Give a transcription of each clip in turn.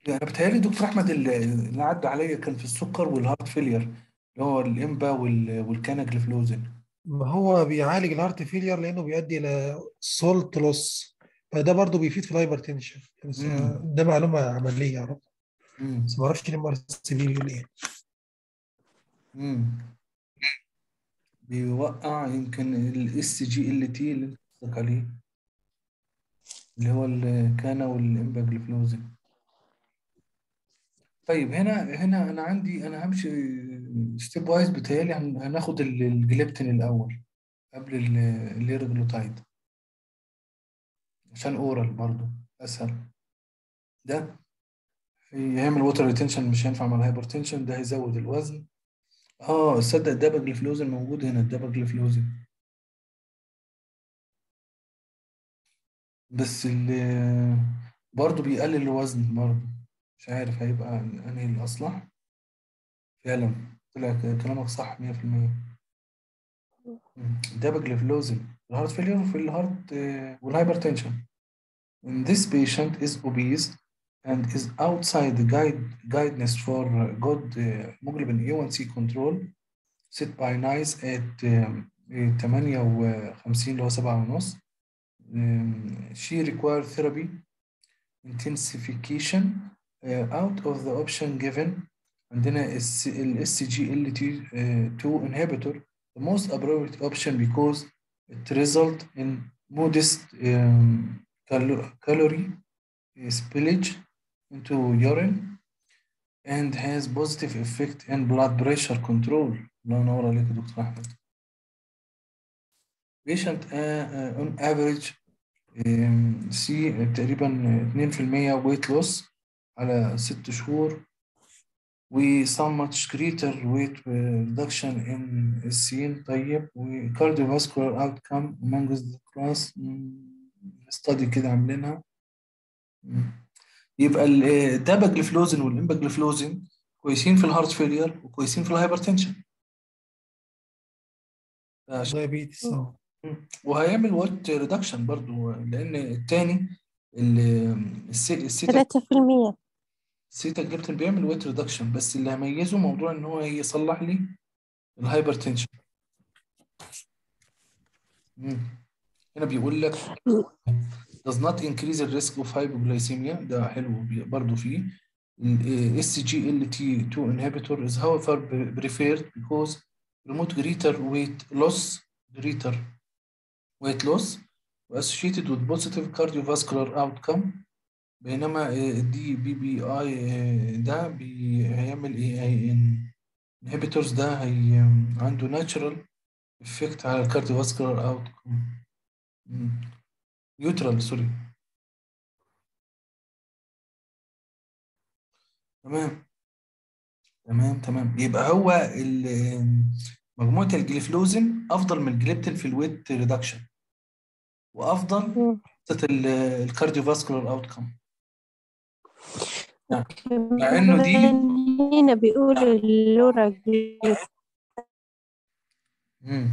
يعني بتهيألي دكتور أحمد اللي اللي عدى عليا كان في السكر والهارت فيلير اللي هو الإمبا وال- والكاناجليفلوزين ما هو بيعالج الهارت فيلير لانه بيؤدي الى سولت لوس فده برضه بيفيد في الهايبرتنشن بس مم. ده معلومه عمليه يا رب مم. بس ما اعرفش الام ار سي بي بيقول ايه مم. بيوقع يمكن الاس جي ال تي اللي انت قصدك عليه اللي هو الكانا والامباجليفلوزين طيب هنا هنا انا عندي انا همشي ستيب وايز بتهيألي هن- هناخد ال- الجليبتين الاول قبل ال- الليرجلوتايد عشان اورال برضو اسهل ده هيعمل ووتر ريتنشن مش هينفع مع الهايبرتنشن ده هيزود الوزن اه تصدق الداباجليفلوزين موجود هنا الداباجليفلوزين بس ال برضه بيقلل الوزن برضه مش عارف هيبقى انهي الاصلح فعلا طلع ك- كلامك صح 100% داباجليفلوزين الهارت فيلير في الهارت آه، والهايبرتنشن when this patient is obese and is outside the guide guidance for good uh, hemoglobin A1C control set by NICE at um, 58 اللي هو 7 ونص um, she required therapy intensification uh, out of the option given عندنا ال SGLT2 inhibitor the most appropriate option because it result in modest um, cal- calorie spillage into urine and has positive effect in blood pressure control الله ينور عليك يا دكتور أحمد patient uh, uh, on average um, سي تقريبا 2% weight loss على ست شهور و some much greater weight reduction in السين طيب و cardiovascular outcome among the class study كده عاملينها مم. يبقى الداباجليفلوزين والامباجليفلوزين كويسين في الهارت فيلير وكويسين في الهايبرتنشن عشان دايابيتس اه مم. وهيعمل وات ريدكشن برضو لان التاني ال- السي- السيتا ثلاثة في المية السيتا جليبتين بيعمل ويت ريدكشن بس اللي هيميزه موضوع ان هو يصلح لي الهايبرتنشن مم. هنا بيقول لك does not increase the risk of hypoglycemia ده حلو بي- برضو فيه ال SGLT2 inhibitor is however preferred because promote greater weight loss greater weight loss associated with positive cardiovascular outcome بينما الدي بي بي اي ده بي هيعمل ايه هي inhibitors ده هي عنده natural effect على الكارديوفاسكولار outcome يوترال سوري تمام تمام تمام يبقى هو ال- مجموعة الجليفلوزين أفضل من الجليبتين في الويت ريدكشن وأفضل مم. في الكارديوفاسكولار أوتكم مع إنه دي هنا بيقولوا اللورا مم.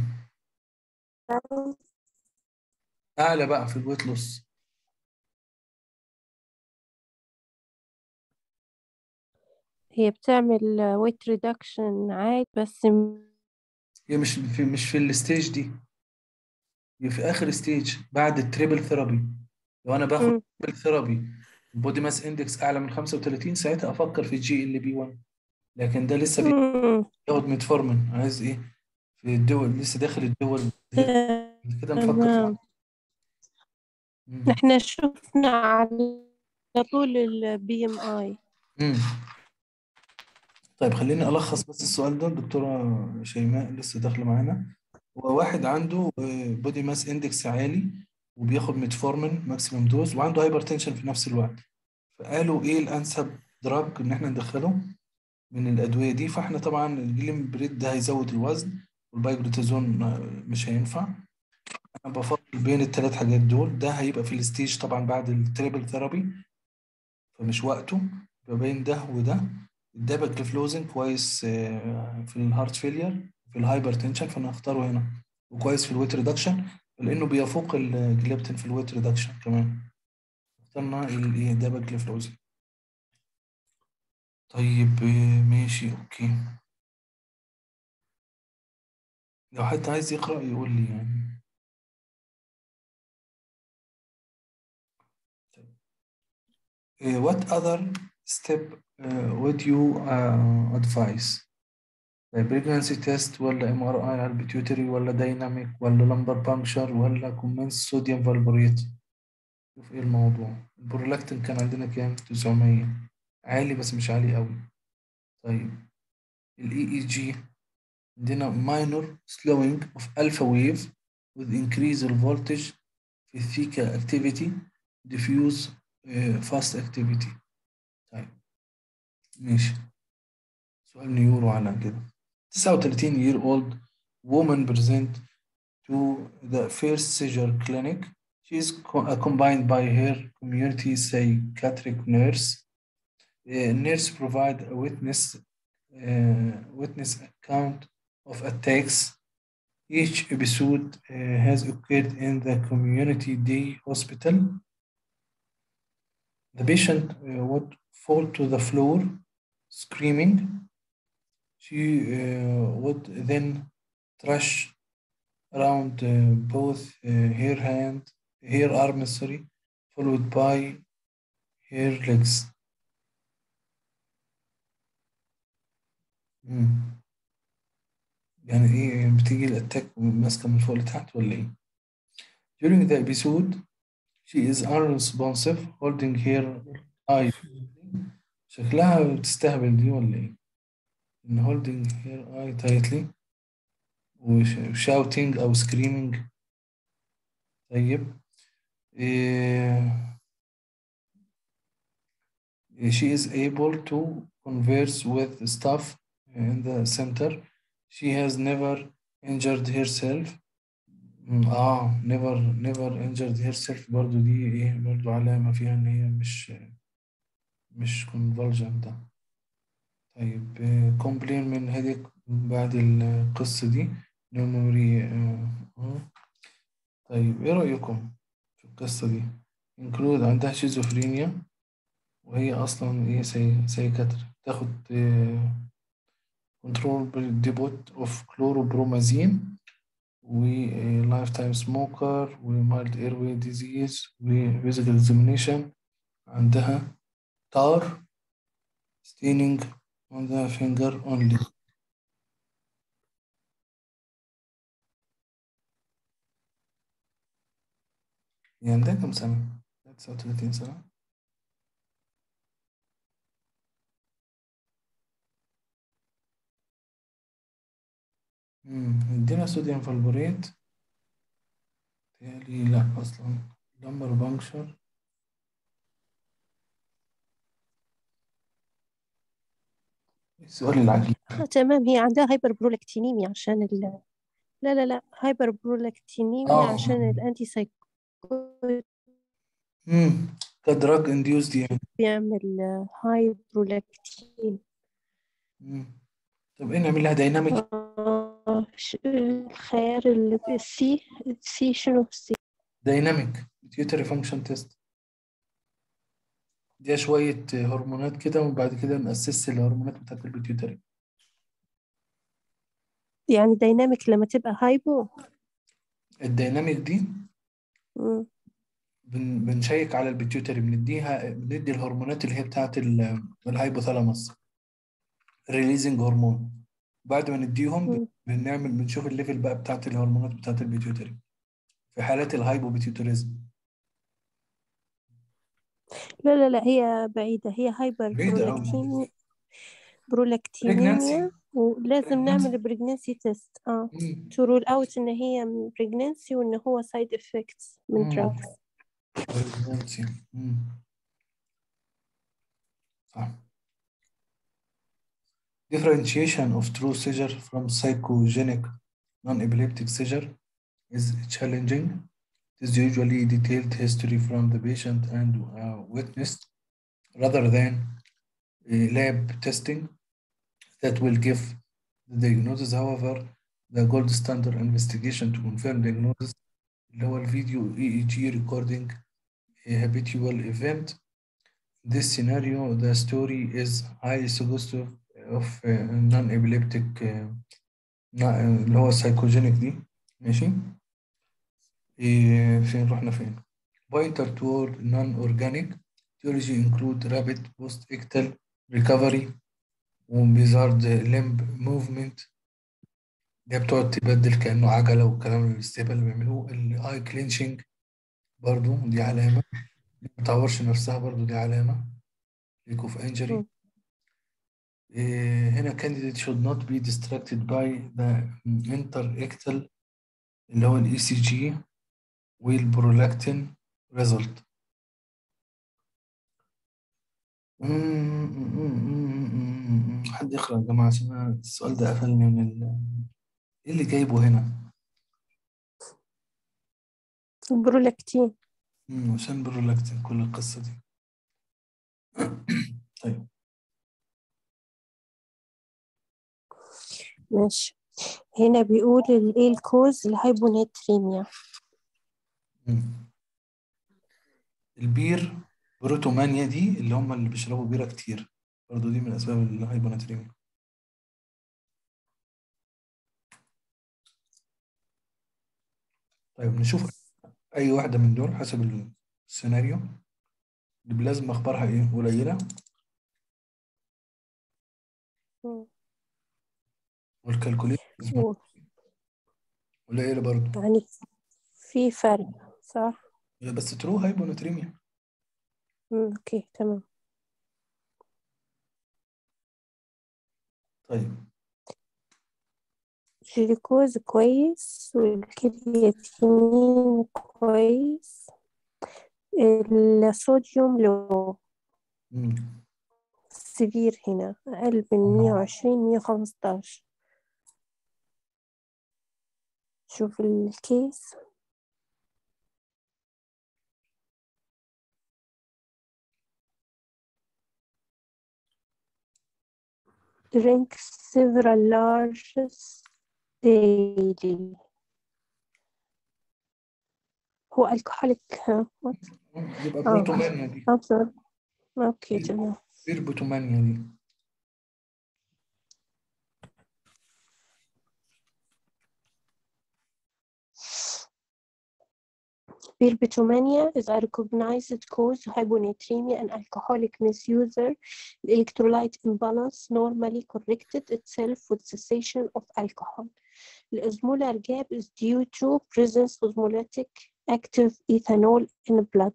أعلى بقى في الويت لوس هي بتعمل ويت ريدكشن عادي بس م- هي مش في مش في الستيج دي هي في آخر ستيج بعد التريبل ثيرابي لو أنا باخد مم. تريبل ثيرابي البودي ماس اندكس أعلى من 35 ساعتها أفكر في جي ال بي 1 لكن ده لسه مم. بياخد ميتفورمين عايز إيه في الدول لسه داخل الدول كده نفكر في تمام مم. نحن شفنا على طول البي ام اي مم. طيب خليني ألخص بس السؤال ده الدكتورة شيماء لسه داخلة معانا هو واحد عنده بودي ماس اندكس عالي وبياخد ميتفورمين ماكسيمم دوز وعنده هايبرتنشن في نفس الوقت فقالوا ايه الانسب دراج ان احنا ندخله من الادويه دي فاحنا طبعا الجليم بريد ده هيزود الوزن والبايجلوتازون آه، مش هينفع انا بفضل بين الثلاث حاجات دول ده هيبقى في الستيج طبعا بعد التريبل ثيرابي فمش وقته فبين ده وده الداباجليفلوزين كويس آه، في الهارت فيلير في الهايبرتنشن فانا هختاره هنا وكويس في الويت ريدكشن لانه بيفوق الجليبتين في الويت ريدكشن كمان اخترنا الداباجليفلوزين طيب آه، ماشي اوكي لو حد عايز يقرأ يقول لي يعني Uh, what other step uh, would you uh, advise? The pregnancy test ولا MRI على البيتيوتري ولا دايناميك ولا لمبر بانكشر ولا كومنس صوديوم فالبوريت شوف ايه الموضوع البرولاكتين كان عندنا كام 900 عالي بس مش عالي قوي طيب الاي اي جي عندنا minor slowing of alpha wave with increase the voltage في theta activity diffuse uh, fast activity طيب ماشي سؤال نيورو على كده 39 year old woman present to the first seizure clinic she is co- accompanied by her community psychiatric nurse Uh, nurse provide a witness uh, witness account of attacks each episode uh, has occurred in the community day hospital the patient uh, would fall to the floor screaming she uh, would then thrash around uh, both uh, her hand her arms sorry followed by her legs مم. يعني ايه بتيجي الاتاك ماسكه من فوق لتحت ولا ايه during the episode she is unresponsive holding her eye شكلها بتستهبل دي ولا ايه in holding her eye tightly وش- shouting أو screaming طيب إيه she is able to converse with staff in the center she has never injured herself مم، اه never never injured herself برضو دي ايه برضو علامة فيها ان هي مش مش convulsion ده طيب كومبلين من هيديك بعد القصة دي memory آه، آه. طيب ايه رأيكم في القصة دي include عندها شيزوفرينيا وهي أصلا ايه سي سايكاتر تاخد كنترول بالديبوت اوف كلوروبرومازين و لايف تايم سموكر ومايلد ايروي ديزيز وفيزيكال اكزامينيشن عندها تار staining on the finger only يعني عندها كم سنة؟ 39 سنة مم. ادينا صوديوم فالبوريت تهيألي لا أصلا لمبر بانكشر السؤال العجيب آه تمام هي عندها هايبر برولاكتينيميا عشان ال لا لا لا هايبر برولاكتينيميا اه عشان الانتي سايكوتيك امم كدراج انديوزد يعني بيعمل هاي برولاكتين مم. طب ايه نعمل لها دايناميك آه ش- الخيار اللي السي السي شنو السي دايناميك بيتيوتري فانكشن تيست دي شوية هرمونات كده وبعد كده نأسس الهرمونات بتاعت البيتيوتري يعني دايناميك لما تبقى هايبو الدايناميك دي مم. بن بنشيك على البيتيوتري بنديها بندي الهرمونات اللي هي بتاعت ال- الهايبوثالاموس ريليزنج هرمون بعد ما نديهم بن- مم. بنعمل بنشوف الليفل بقى بتاعت الهرمونات بتاعت البيتيوتري في حالات الهايبوبيتيوتريزم لا لا لا هي بعيدة هي هايبر بعيدة أوي برولاكتين بريجنانسي برولاكتينيميا ولازم نعمل بريجنانسي بريجنانسي تيست اه to rule out ان هي pregnancy وان هو side effects من drugs بريجنانسي صح differentiation of true seizure from psychogenic non-epileptic seizure is challenging. It is usually detailed history from the patient and uh, witness rather than uh, lab testing that will give the diagnosis. However, the gold standard investigation to confirm diagnosis اللي هو الفيديو EEG recording a habitual event this scenario the story is highly suggestive of uh, non-epileptic uh, na- اللي هو psychogenic دي ماشي إيه فين رحنا فين pointer toward non-organic etiology include rapid post-ictal recovery وبيزارد limb movement اللي هي بتقعد تبدل كأنه عجلة والكلام الاستهبال اللي بيعملوه الاي كلينشنج برضو دي علامة ما بتعورش نفسها برضو دي علامة ليك اوف انجري مم. هنا candidate should not be distracted by the interictal اللي هو الاي سي جي والبرولاكتين result حد يقرأ يا جماعة عشان أنا السؤال ده قفلني من ال... ايه اللي جايبه هنا؟ البرولاكتين مم، عشان برولاكتين كل القصة دي طيب ماشي هنا بيقول ال- ايه الكوز الهايبوناتريميا مم. البير بروتومانيا دي اللي هم اللي بيشربوا بيرة كتير برضو دي من أسباب الهايبوناتريميا طيب نشوف أي واحدة من دول حسب السيناريو البلازما أخبارها إيه؟ قليلة مم. والكالكوليت و- قليلة برضو يعني في فرق صح؟ بس ترو هايبوناتريميا مم. اوكي تمام طيب الجلوكوز كويس والكرياتين كويس الصوديوم لو مم. سيفير هنا أقل من مية وعشرين مية وخمستاشر شوف الكيس drink several large daily هو alcoholic ها what يبقى آه. بروتومانيا دي أبصر أوكي تمام بير بروتومانيا دي Bilbitumania is a recognized cause of hyponatremia and alcoholic misuser. The electrolyte imbalance normally corrected itself with cessation of alcohol. The osmolar gap is due to presence osmolytic active ethanol in blood.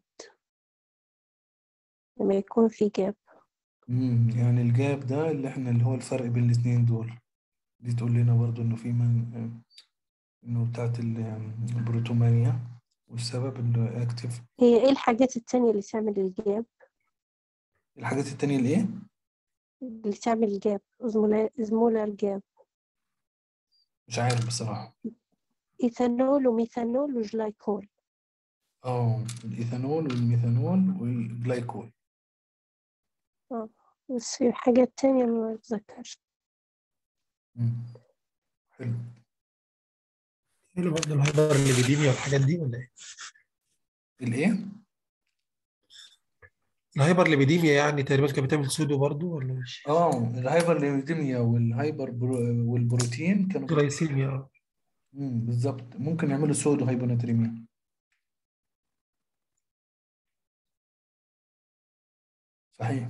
لما يكون في جاب مم. يعني الجاب ده اللي احنا اللي هو الفرق بين الاثنين دول دي تقول لنا برضو انه في من انه بتاعت ال- البروتومانيا والسبب انه اكتف هي ايه الحاجات التانية اللي تعمل الجاب الحاجات التانية اللي ايه؟ اللي تعمل الجاب osmolar جاب مش عارف بصراحة ايثانول وميثانول وجلايكول اه الايثانول والميثانول والجلايكول بس في حاجات تانية ما اتذكرش مم. حلو اللي برضه الهايبر الليبيديميا والحاجات دي ولا ايه؟ الايه؟ الهايبر ليبيديميا يعني تقريبا كانت بتعمل سودو برضه ولا مش؟ اه الهايبر ليبيديميا والهايبر برو... والبروتين كانوا جلايسيميا اه مم. بالظبط ممكن يعملوا سودو هايبوناتريميا صحيح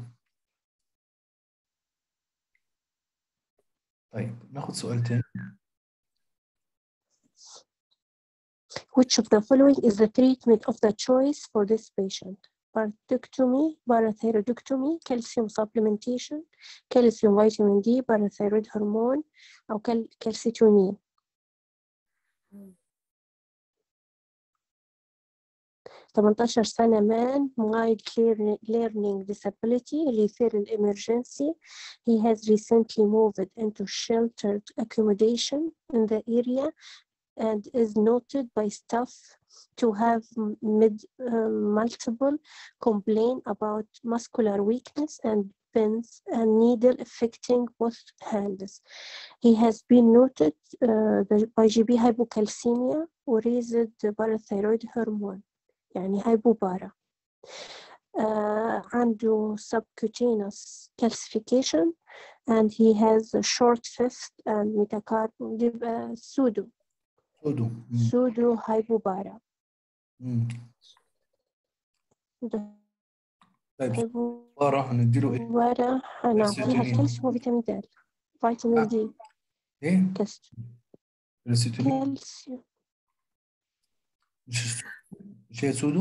طيب ناخد سؤال تاني Which of the following is the treatment of the choice for this patient? Parathyroidectomy, parathyroidectomy, calcium supplementation, calcium vitamin D, parathyroid hormone, أو cal- calcitonin. تمنتاشر سنة man mild lear- learning disability referral emergency he has recently moved into sheltered accommodation in the area and is noted by staff to have m- mid, uh, multiple complaint about muscular weakness and pins and needle affecting both hands. He has been noted uh, the- by GB hypocalcemia or raised parathyroid hormone يعني هايبوبارا آه عنده subcutaneous calcification and he has a short fifth and metacarpal يبقى pseudo سودو مم. pseudo hypobara مم. ده طيب hypobara بارا هنديله ايه؟ هنعطيها كالسيتونين. الكالسيوم وفيتامين د فيتامين آه. دي ايه؟ كالسيوم السيتونين كالسيوم مش مش هي سودو؟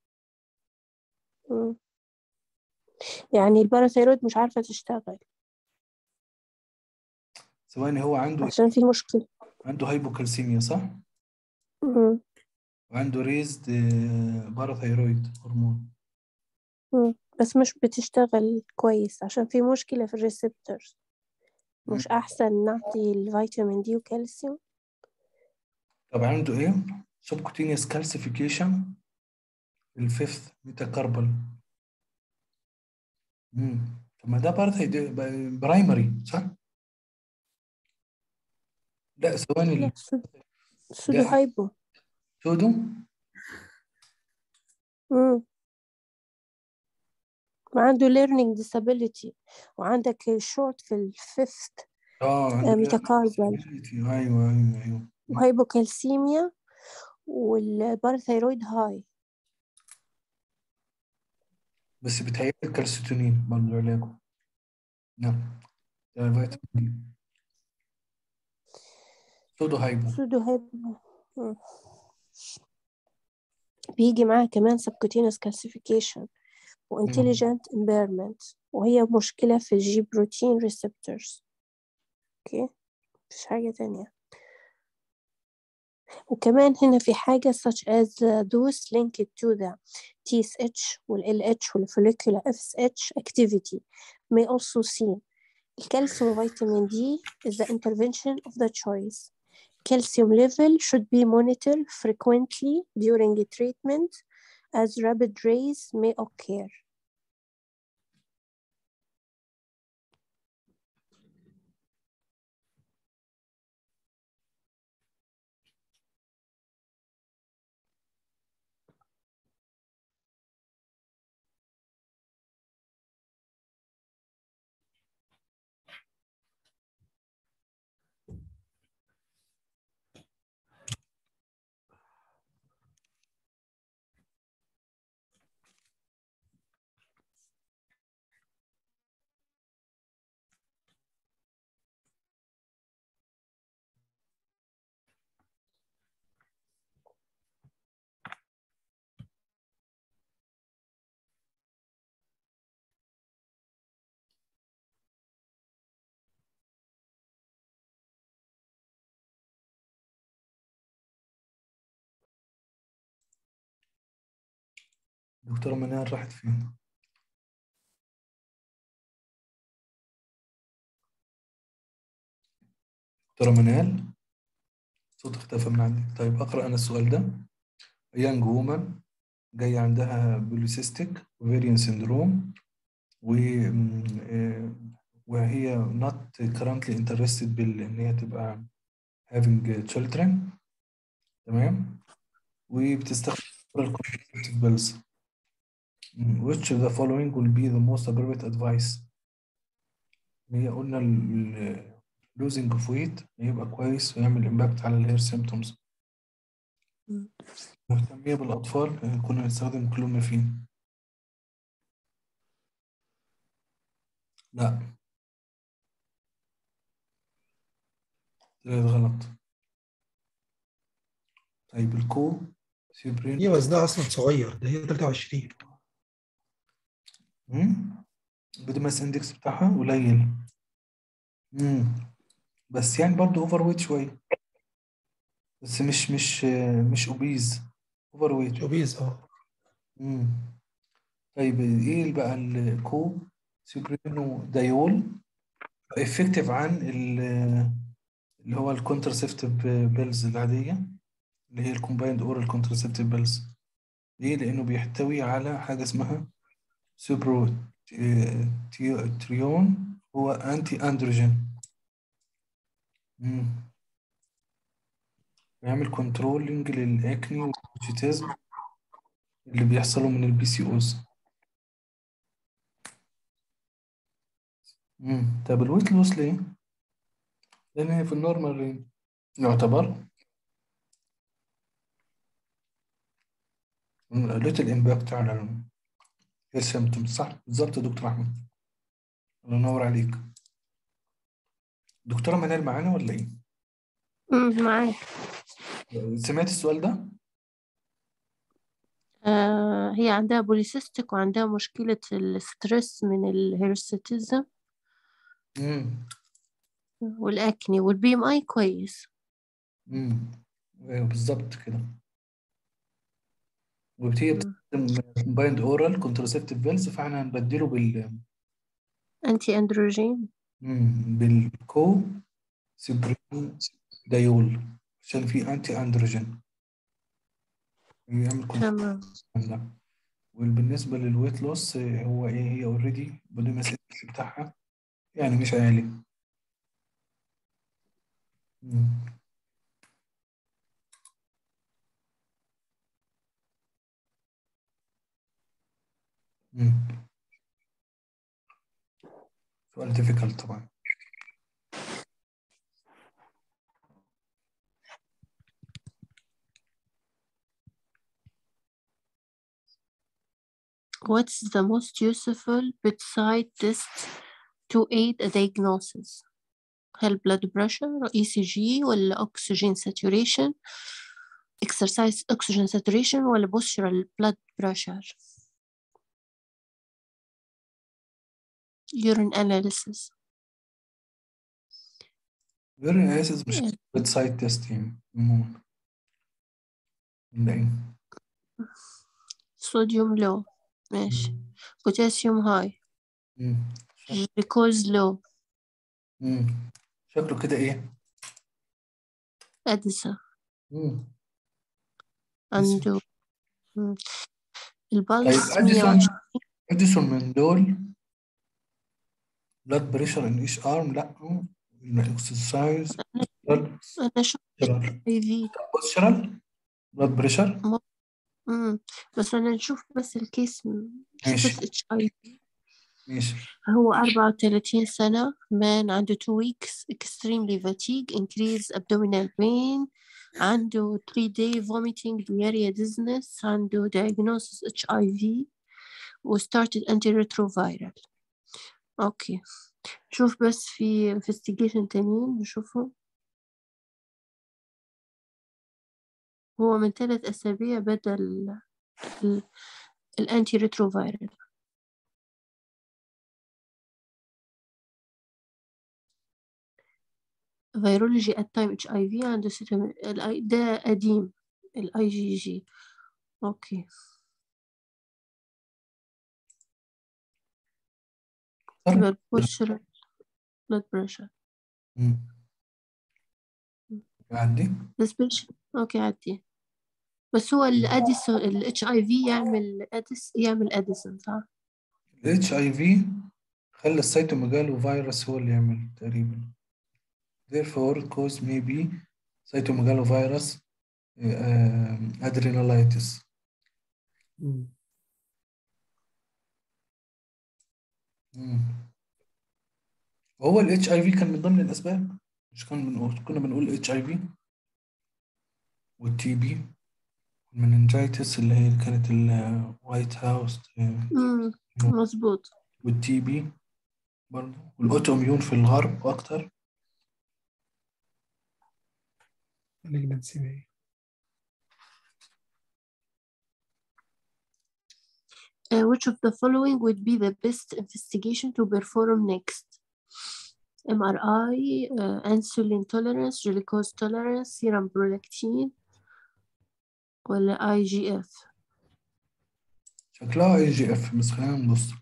مم. يعني الباراثيرويد مش عارفة تشتغل ثواني هو عنده عشان في مشكلة عنده هايبوكالسيميا صح؟ مم. وعنده ريزد باراثايرويد هرمون مم. بس مش بتشتغل كويس عشان في مشكلة في الريسبتورز مش أحسن نعطي الفيتامين دي وكالسيوم طب عنده ايه؟ سبكوتينيوس كالسيفيكيشن الفيفث ميتاكاربال امم طب ما ده باراثايد برايمري صح؟ لا ثواني لا ال- سودو سودو لا. هايبو سودو مم. وعنده learning disability وعندك short في الفيفث اه عنده ميتاكاربال ايوه ايوه ايوه وهايبوكالسيميا والباراثيرويد هاي بس بتهيألي الكالسيتونين برضه علاجه نعم ده فيتامين دي سودو هايبو سودو هايبو مم. بيجي معاه كمان subcutaneous calcification و intelligent impairment وهي مشكلة في الجي بروتين receptors اوكي مفيش حاجة تانية وكمان هنا في حاجة such as those linked to the TSH وال LH وال follicular FSH activity may also seen الكالسيوم vitamin D is the intervention of the choice calcium level should be monitored frequently during treatment as rapid raise may occur دكتورة منال راحت فين؟ دكتورة منال صوت اختفى من عندك طيب أقرأ أنا السؤال ده يانج وومن جاي عندها بوليسيستيك ovarian syndrome و م- آه، وهي not currently interested بال إن هي تبقى having children تمام وبتستخدم oral contraceptive pills م، which of the following will be the most appropriate advice هي قلنا ال losing of weight يبقى كويس ويعمل impact على الهير symptoms مم. مهتمية بالأطفال آه، كنا نستخدم كلوميفين لا طلعت غلط طيب الكو سيبرين هي وزنها اصلا صغير ده هي 23 بودي ماس اندكس بتاعها قليل مم. بس يعني برضو اوفر ويت شوية بس مش مش آه، مش اوبيز اوفر ويت شوبيز اه مم. طيب ايه بقى الكو سيبرينو دايول افكتيف عن ال- اللي هو الكونترسيبتيف بيلز العادية اللي هي الكومبايند اورال كونترسيبتيف بيلز ليه؟ لأنه بيحتوي على حاجة اسمها سوبرو تي- تريون هو أنتي أندروجين مم. بيعمل كنترولنج للأكني والفيتيزم اللي بيحصلوا من البي سي أوز مم. طب الويت لوس ليه؟ لأن هي في النورمال رينج يعتبر قلت الإمباكت على السيمتوم صح؟ بالظبط يا دكتور أحمد الله ينور عليك دكتورة منال معانا ولا إيه؟ أمم، معاك سمعت السؤال ده؟ آه هي عندها بوليسيستيك وعندها مشكلة الستريس من الهيرستيزم مم. والأكني والبي ام اي كويس مم. أيوه بالظبط كده وبتيجي مم. بتستخدم بايند اورال كونتراسيبتيف بيلز فاحنا هنبدله بال أنتي أندروجين مم. بالكو سيبرين دايول عشان في انتي اندروجين يعمل تمام كونتراسيبتيف ده وبالنسبة للويت لوس هو ايه هي اوريدي بودي ماس اندكس بتاعها يعني مش عالي مم. مم. سؤال difficult طبعا What's the most useful bedside test to aid a diagnosis هل blood pressure ECG ولا oxygen saturation exercise oxygen saturation ولا postural blood pressure urine analysis urine analysis مش Yeah. bedside test يعني عموما ولا ايه؟ sodium low ماشي potassium high مم. glucose low مم. شكله كده ايه؟ أدسة مم. عنده مم. طيب البلس اديسون 120 اديسون من دول blood pressure in each arm لا الاكسرسايز أنا شفت اي في postural blood pressure مم. بس أنا نشوف بس الكيس م- شوف ماشي بس اتش اي ماشي هو 34 سنة man عنده 2 weeks extremely fatigue increase abdominal pain عنده 3 day vomiting diarrhea dizziness عنده diagnosis HIV و started antiretroviral اوكي شوف بس في investigation تانيين نشوفهم هو من ثلاث أسابيع بدأ ال ال الانتي ريتروفيرال فيرولوجي ات تايم اتش اي في عنده ستة من ال- ده قديم الاي جي جي اوكي blood pressure blood pressure مم. عندي بس بش اوكي عدي بس هو الاديسون الاتش اي في يعمل اديس يعمل اديسون صح الاتش اي في خلى السيتوميجالو فيروس هو اللي يعمل تقريبا therefore cause may be cytomegalovirus uh, adrenalitis مم. مم. وهو الاتش اي في كان من ضمن الاسباب مش كان بنقول كنا بنقول اتش اي في والتي بي والمننجايتس اللي هي كانت الوايت هاوس امم مظبوط والتي بي برضه والاوتو اميون في الغرب اكتر malignancy بقى. Uh, which of the following would be the best investigation to perform next? MRI, uh, insulin tolerance, glucose tolerance, serum prolactin, ولا IGF? شكلها اي جي اف بس خلينا نبص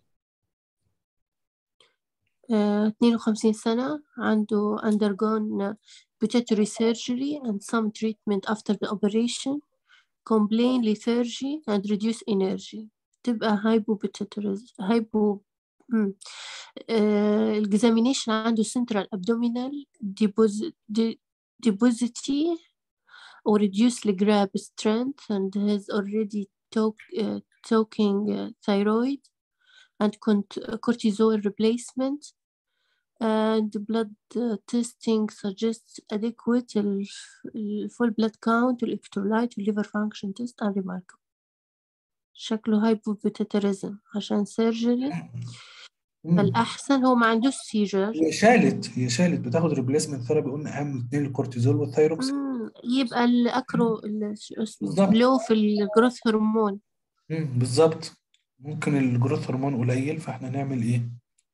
Uh, 52 سنة عنده undergone pituitary surgery and some treatment after the operation complain lethargy and reduce energy تبقى hypopituitarism hypo مم. uh, examination عنده central abdominal deposit de- deposity or reduced grab strength and has already talk, uh, talking uh, thyroid and cont- cortisol replacement and blood uh, testing suggests adequate ال- ال- full blood count والelectrolyte والliver function test are remarkable شكله hypopituitarism عشان surgery مم. فالأحسن هو ما عندوش سيجر هي شالت هي شالت بتاخد ريبليسمنت ثيرابي قلنا اهم اثنين الكورتيزول والثايروكس يبقى الأكرو ال- شو اسمه بالظبط. لو في الجروث هرمون مم، بالظبط ممكن الجروث هرمون قليل فاحنا نعمل ايه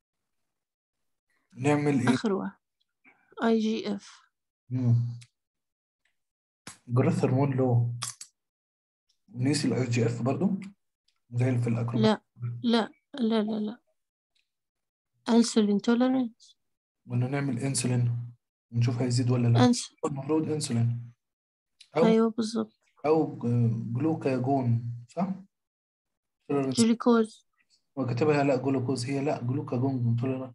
نعمل ايه أخروة اي جي اف مم. الجروث هرمون لو نسي الاي جي اف برضو زي اللي في الاكرو لا لا لا لا لا انسولين توليرنس ولا نعمل انسولين ونشوف هيزيد ولا لا أنس... المفروض انسولين او أيوه بالضبط او جلوكاجون صح tolerance. جلوكوز هو كاتبها لا جلوكوز هي لا جلوكاجون tolerance.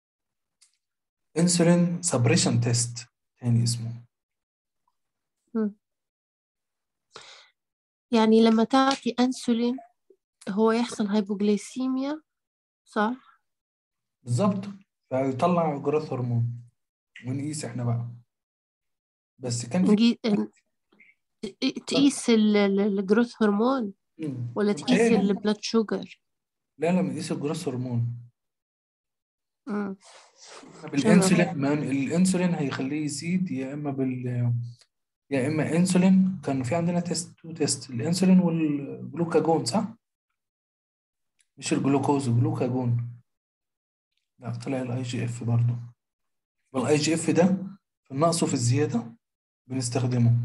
انسولين سبريشن تيست تاني اسمه يعني لما تعطي أنسولين هو يحصل هايبوغليسيميا صح؟ بالظبط فيطلع جروث هرمون ونقيس احنا بقى بس كان في نجي... تقيس ال- ال- الجروث هرمون مم. ولا تقيس متهيألي- البلاد شوجر لا لا بنقيس الجروث هرمون مم. بالانسولين ما الانسولين هيخليه يزيد يا اما بال يا اما انسولين كان في عندنا تيست تو تيست الانسولين والجلوكاجون صح مش الجلوكوز الجلوكاجون لا طلع الاي جي اف برضه والاي جي اف ده في النقص وفي الزياده بنستخدمه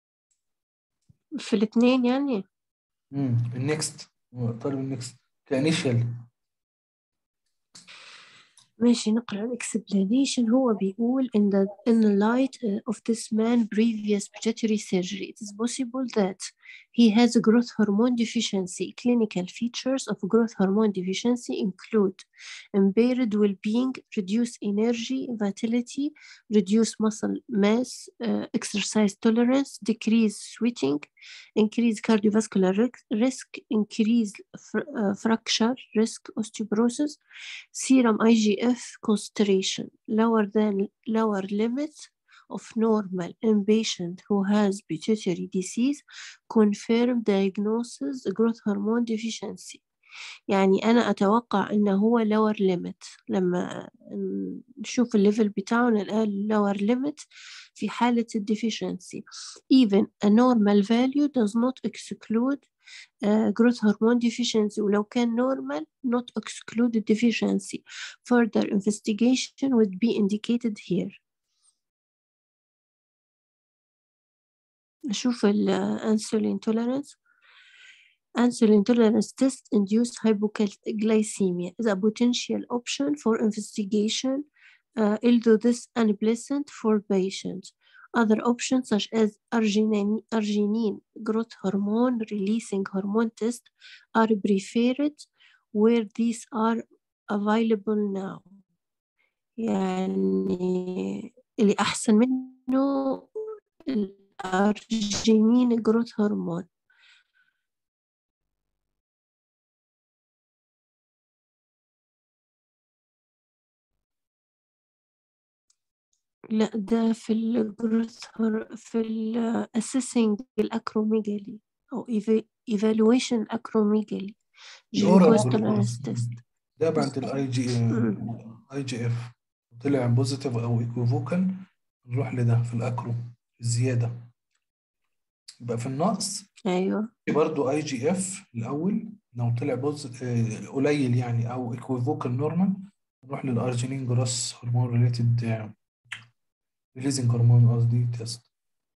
في الاثنين يعني امم النكست طالب النكست كانيشال ماشي نقرأ الإكسبلانيشن هو بيقول in the in the light uh, of this man previous pituitary surgery it is possible that he has a growth hormone deficiency clinical features of growth hormone deficiency include impaired well-being reduced energy vitality reduced muscle mass uh, exercise tolerance decreased sweating increased cardiovascular risk, risk increased fr- uh, fracture risk osteoporosis serum IGF concentration lower than lower limit of normal in patient who has pituitary disease confirm diagnosis growth hormone deficiency يعني أنا أتوقع إنه هو lower limit لما نشوف الليفل بتاعه نلقاه lower limit في حالة ال deficiency even a normal value does not exclude uh, growth hormone deficiency ولو كان normal not exclude the deficiency further investigation would be indicated here نشوف ال insulin tolerance insulin tolerance test induced hypoglycemia is a potential option for investigation uh, although this unpleasant for patients other options such as arginine, arginine growth hormone releasing hormone test are preferred where these are available now يعني اللي أحسن منه الأرجينين جروث هرمون لا ده في الجروث في ال assessing الأكروميجالي أو eva- evaluation الأكروميجالي الأورال glucose جلوكوز. tolerance test ده بعد الاي جي اي جي اف طلع بوزيتيف او ايكوفوكال نروح لده في الاكرو الزياده يبقى في النقص أيوه برضو اي جي اف الاول لو طلع بوز آه، قليل يعني او ايكوفوكال نورمال نروح للارجينين جروس هرمون ريليتد ريليزنج هرمون قصدي تيست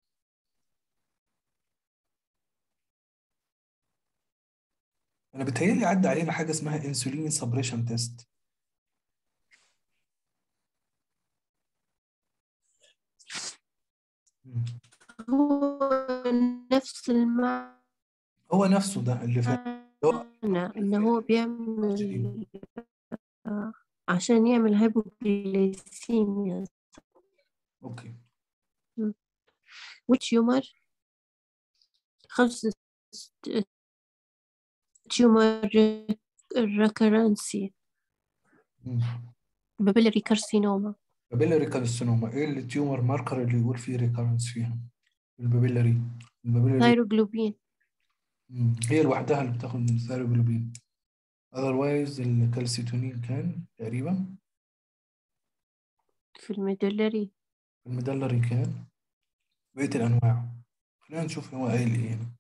انا بتهيألي عدى علينا حاجه اسمها انسولين سبريشن تيست هو نفس المعنى هو نفسه ده اللي فات هو إن هو بيعمل آه، عشان يعمل هايبوغليسيميا اوكي وتيومر خمسة تيومر ريكرنسي مم. بابيلاري كارسينوما بابيلاري كارسينوما ايه التيومر ماركر اللي يقول فيه ريكارنس فيها البابيلاري البابيلاري ثايروجلوبين مم. هي لوحدها اللي بتاخد الثيروجلوبين otherwise الكالسيتونين كان تقريبا في الميدلري المدلري كان بقية الأنواع خلينا نشوف هو قايل إيه هنا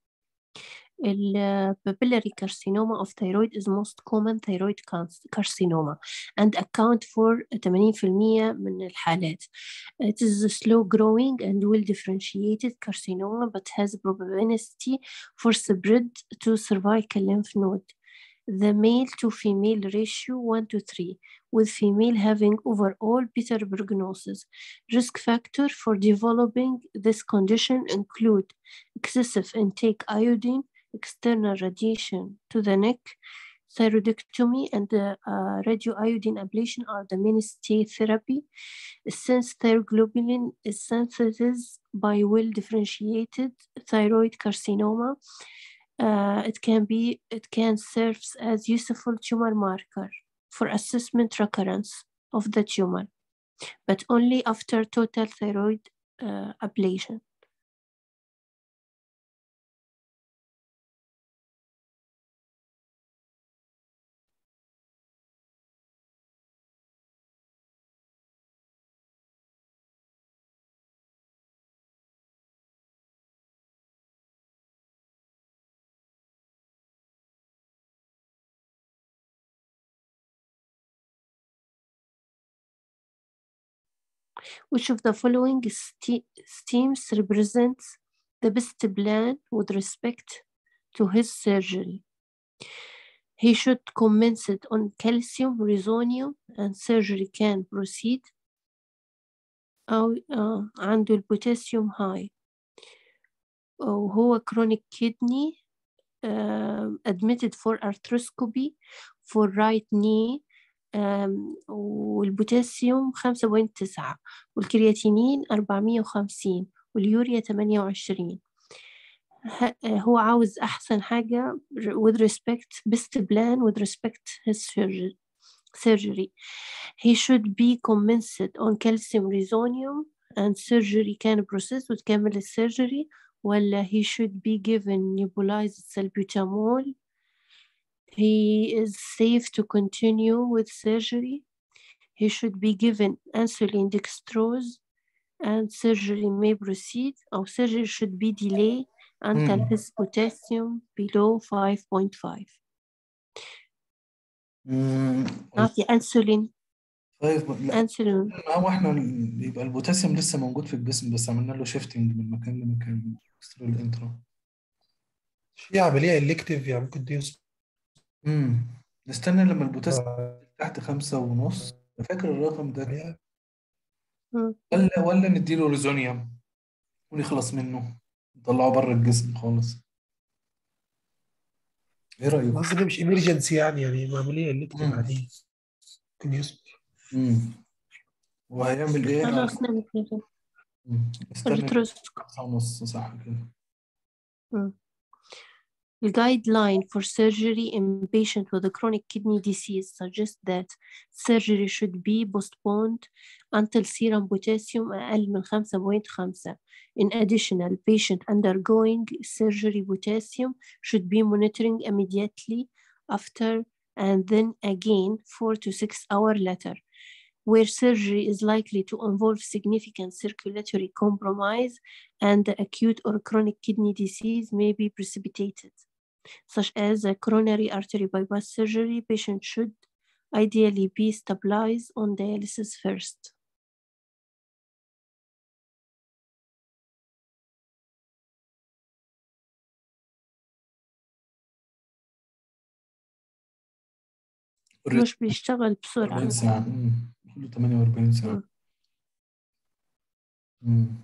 ال papillary carcinoma of thyroid is most common thyroid cans- carcinoma and account for 80% من الحالات. It is a slow growing and well differentiated carcinoma but has probability for spread to cervical lymph node. The male to female ratio 1 to 3 with female having overall better prognosis. Risk factor for developing this condition include excessive intake iodine, external radiation to the neck, thyroidectomy, and uh, uh, radioiodine ablation are the mainstay therapy. Since thyroglobulin is synthesized by well differentiated thyroid carcinoma, uh, it can be it can serve as useful tumor marker for assessment recurrence of the tumor, but only after total thyroid uh, ablation. Which of the following ste- schemes represents the best plan with respect to his surgery? He should commence it on calcium, resonium, and surgery can proceed. أو آه عنده البوتاسيوم هاي وهو chronic kidney um, admitted for arthroscopy for right knee um, والبوتاسيوم 5.9 والكرياتينين 450 واليوريا 28 ه- هو عاوز أحسن حاجة with respect best plan with respect his surgery surgery he should be commenced on calcium resonium and surgery can process وتكمل السيرجري ولا he should be given nebulized salbutamol he is safe to continue with surgery he should be given insulin dextrose and surgery may proceed or surgery should be delayed until مم. his potassium below 5.5 مم. نعطي انسولين طيب لا انسولين ما هو احنا ال- يبقى البوتاسيوم لسه موجود في الجسم بس عملنا له شيفتنج من مكان لمكان اكسترا الانترا في عملية إلكتيف يعني ممكن تيوصل امم نستنى لما البوتاسيوم تحت خمسة ونص فاكر الرقم ده عملية ولا ولا نديله ريزونيوم ونخلص منه نطلعه بره الجسم خالص ايه رأيك؟ قصدي إنه مش إمرجنسي يعني يعني عملية إلكتيف مم. عادية ممكن يصبر امم وهيعمل ايه؟ خلاص نعمل كده مم. استنى التروسكوب خمسة ونص صح كده The guideline for surgery in patient with a chronic kidney disease suggests that surgery should be postponed until serum potassium أقل من 5.5. In addition, the patient undergoing surgery potassium should be monitoring immediately after and then again 4 to 6 hours later. Where surgery is likely to involve significant circulatory compromise and the acute or chronic kidney disease may be precipitated such as a coronary artery bypass surgery, patient should ideally be stabilized on dialysis first. مش بيشتغل بسرعة 40 ساعة مم. كله 48 ساعة مم. مم.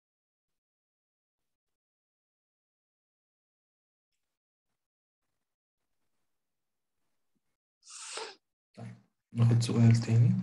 طيب ناخد سؤال تاني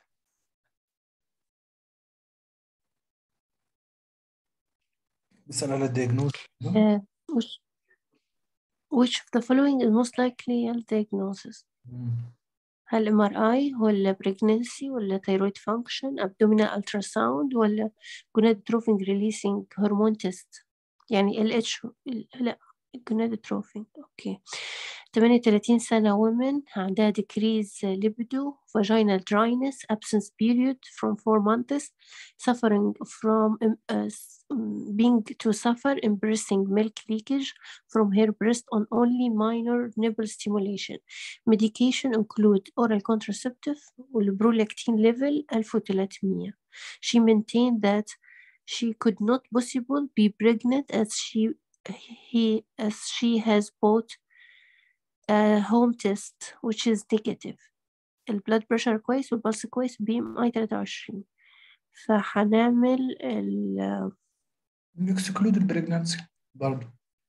بيسأل على الدياجنوز Uh, which, which of the following is most likely a diagnosis? هل ام ار اي ولا بريجننسي ولا ثيرويد فانكشن ابدومينال التراساوند ولا جونادوتروفين ريليسينج هرمون تيست يعني ال اتش لا جونادوتروفين اوكي 38 سنة women عندها decrease libido vaginal dryness absence period from 4 months suffering from um, uh, s- um, being to suffer embracing milk leakage from her breast on only minor nipple stimulation medication include oral contraceptive والبرولactin level 1300 she maintained that she could not possible be pregnant as she he as she has bought a home test which is negative البلاد بريشر كويس والبلس كويس بي ام اي 23 فهنعمل ال اكسكلود البريجنانسي برضه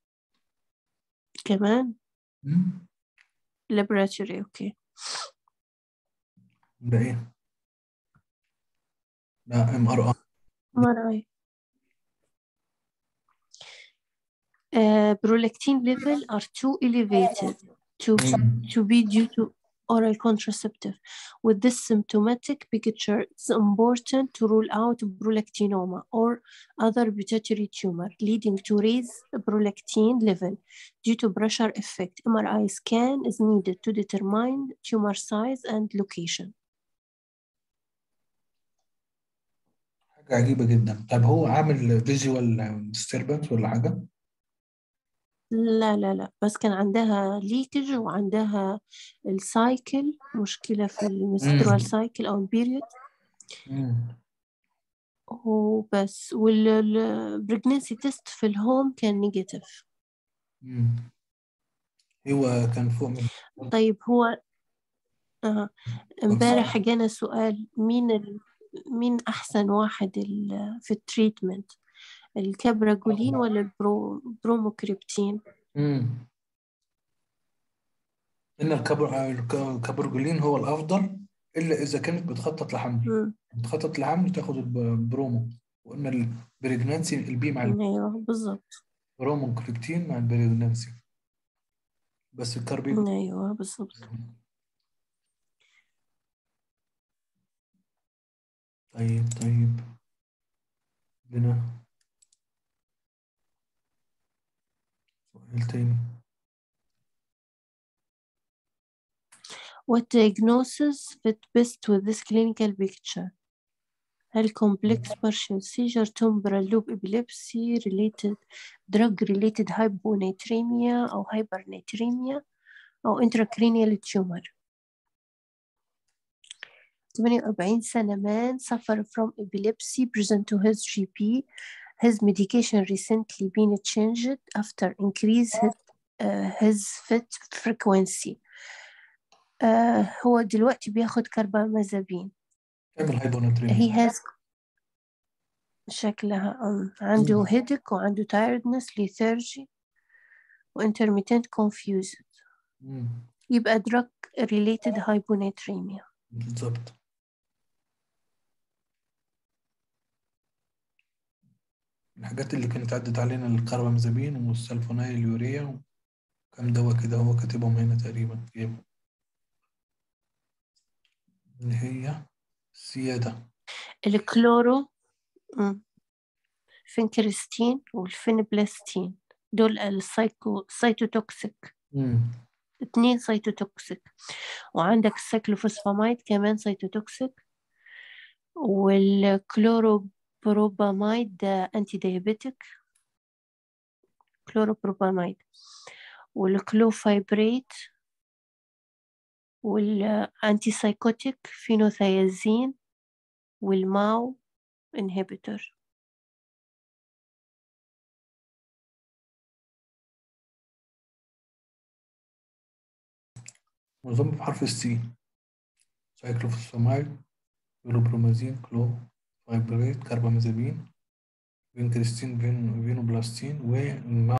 كمان مم. laboratory اوكي ده ايه؟ ده ام ار اي MRI uh, prolactin level are too elevated to to be due to oral contraceptive. With this symptomatic picture, it's important to rule out prolactinoma or other pituitary tumor leading to raise prolactin level due to pressure effect. MRI scan is needed to determine tumor size and location. حاجة عجيبة جدا طب هو عامل فيجوال ديستربنس ولا حاجة؟ لا لا لا بس كان عندها ليكج وعندها السايكل مشكلة في المنسترال سايكل أو البيريود مم. وبس والبريجنسي تيست في الهوم كان نيجاتيف مم. هو كان فوق من طيب هو آه، امبارح جانا سؤال مين ال... مين أحسن واحد ال... في التريتمنت الكابراجولين ولا البرو... بروموكريبتين مم. إن الكبر... الكبرجولين هو الأفضل إلا إذا كانت بتخطط لحمل مم. بتخطط لحمل تاخد البرومو وإن البريجنانسي البي مع أيوه بالظبط البرومو كريبتين مع البريجنانسي بس الكربي أيوه بالظبط طيب طيب عندنا سؤال تاني What diagnosis fit best with this clinical picture? هل complex partial seizure, temporal lobe epilepsy, related drug related hyponatremia أو hypernatremia أو intracranial tumor 48 سنة man suffer from epilepsy present to his GP his medication recently been changed after increase his, uh, his fit frequency uh, هو دلوقتي بياخد كربامازابين تعمل هايبوناتريميا he has شكلها um, عنده headache وعنده tiredness lethargy و intermittent confusion مم. يبقى drug related hyponatremia بالظبط الحاجات اللي كانت عدت علينا الكربامازابين والسلفونايل اليوريا وكم دواء كده هو كاتبهم هنا تقريبا جايبهم. اللي هي سيادة الكلورو مم. فينكرستين والفينبلاستين دول السايكو سايتوتوكسيك مم. اتنين سايتوتوكسيك وعندك السايكلوفوسفامايد كمان سايتوتوكسيك والكلوروبروبامايد ده انتي دايابيتك كلوروبروبامايد والكلوفايبريت والانتي سايكوتيك فينوثيازين والماو انهبيتور معظمهم بحرف السي سايكلوفوسفامايد كلوبرومازين كلو فايبريت كربامازابين فينكريستين فين فينوبلاستين والماء